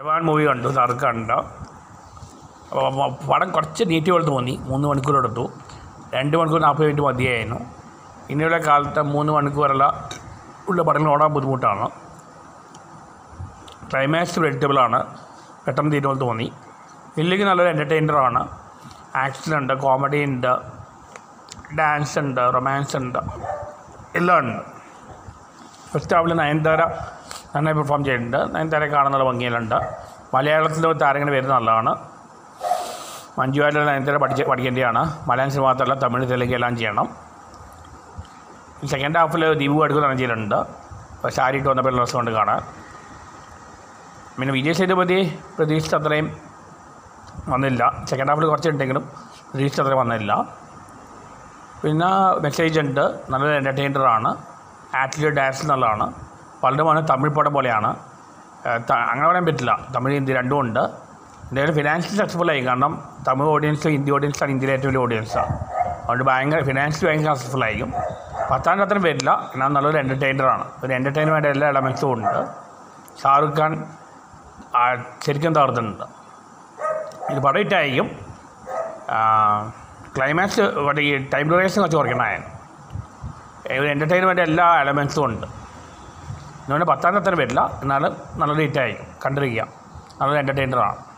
ജവാൻ movie കണ്ടു തർക്ക് കണ്ട അപ്പോൾ മ- പടം കുറച്ച് നീറ്റ് പോലെ തോന്നി മൂന്ന് മണിക്കൂർ എടുത്തു രണ്ട് മണിക്കൂർ നാൽപ്പത് മിനിറ്റ് മതിയായിരുന്നു ഇനിയുള്ള കാലത്ത് മൂന്ന് മണിക്കൂറുള്ള ഉള്ള പടങ്ങൾ ഓടാൻ ബുദ്ധിമുട്ടാണ് ക്ലൈമാക്സ് വെജിറ്റബിളാണ് പെട്ടെന്ന് തീരുമ്പോൾ തോന്നി ഇല്ലെങ്കിൽ നല്ലൊരു എൻ്റർടൈനറാണ് ആക്ഷൻ ഉണ്ട് കോമഡി ഉണ്ട് ഡാൻസ് ഉണ്ട് റൊമാൻസ് ഉണ്ട് എല്ലാം ഉണ്ട് ഫസ്റ്റ് ഹാഫിൽ നയൻതാര നന്നായി പെർഫോം ചെയ്തിട്ടുണ്ട് നയൻതാര കാണുന്നുള്ള ഭംഗിയിലുണ്ട് മലയാളത്തിലെ താരങ്ങൾ വരുന്ന നല്ലതാണ് മഞ്ജു വാര്യർ നയൻതാര പഠിച്ച് പഠിക്കേണ്ടതാണ് മലയാളം സിനിമ മാത്രമല്ല തമിഴ് തെലുങ്ക് എല്ലാം ചെയ്യണം സെക്കൻഡ് ഹാഫിൽ ദീപു അടുക്കുന്ന ചെയ്തിട്ടുണ്ട് അപ്പോൾ സാരിയിട്ട് വന്നപ്പോൾ രസം കൊണ്ട് കാണാൻ പിന്നെ വിജയ് സേതുപതി പ്രതീക്ഷിച്ച അത്രയും വന്നില്ല സെക്കൻഡ് ഹാഫിൽ കുറച്ചുണ്ടെങ്കിലും പ്രതീക്ഷിച്ച അത്രയും വന്നില്ല പിന്നെ മെസ്സേജ് ഉണ്ട് നല്ലൊരു എൻ്റർടൈനറാണ് ആറ്റിറ്റ്യൂഡ് ഡാൻസ് എന്നുള്ളതാണ് വളരെ മോനെ തമിഴ് പടം പോലെയാണ് ഏഹ് ത- അങ്ങനെ പറയാൻ പറ്റില്ല തമിഴ് ഹിന്ദി രണ്ടും ഉണ്ട് എന്തായാലും ഫിനാൻഷ്യലി സക്സസ്ഫുള്ളായി കാരണം തമിഴ് ഓഡിയൻസ് ഹിന്ദി ഓഡിയൻസാണ് ഇന്ത്യയിലെ ഏറ്റവും വലിയ ഓഡിയൻസാണ് അതുകൊണ്ട് ഭയങ്കര ഫിനാൻഷ്യലി ഭയങ്കര സക്സസ്ഫുൾ ആയിരിക്കും പത്താം അത്രയും വരില്ല എന്നാൽ നല്ലൊരു എൻ്റർടൈനറാണ് ഒരു എൻ്റർടൈൻമെൻ്റ് എല്ലാ എലമെൻസും ഉണ്ട് ഷാറുഖ് ഖാൻ ആ, ശരിക്കും തകർത്തിട്ടുണ്ട് ഇത് പടം ഹിറ്റായിരിക്കും ക്ലൈമാക്സ് ഈ ടൈം ഡ്യൂറേഷൻ വെച്ച് കുറയ്ക്കണമായിരുന്നു ഒരു എൻ്റർടൈൻമെൻറ്റ് എല്ലാ എലമെൻസും ഉണ്ട് അതുകൊണ്ട് പത്താം തരത്തിന് വരില്ല എന്നാലും നല്ലൊരു ഹിറ്റായിരിക്കും കണ്ടിരിക്കുക നല്ലൊരു എൻ്റർടൈനറാണ്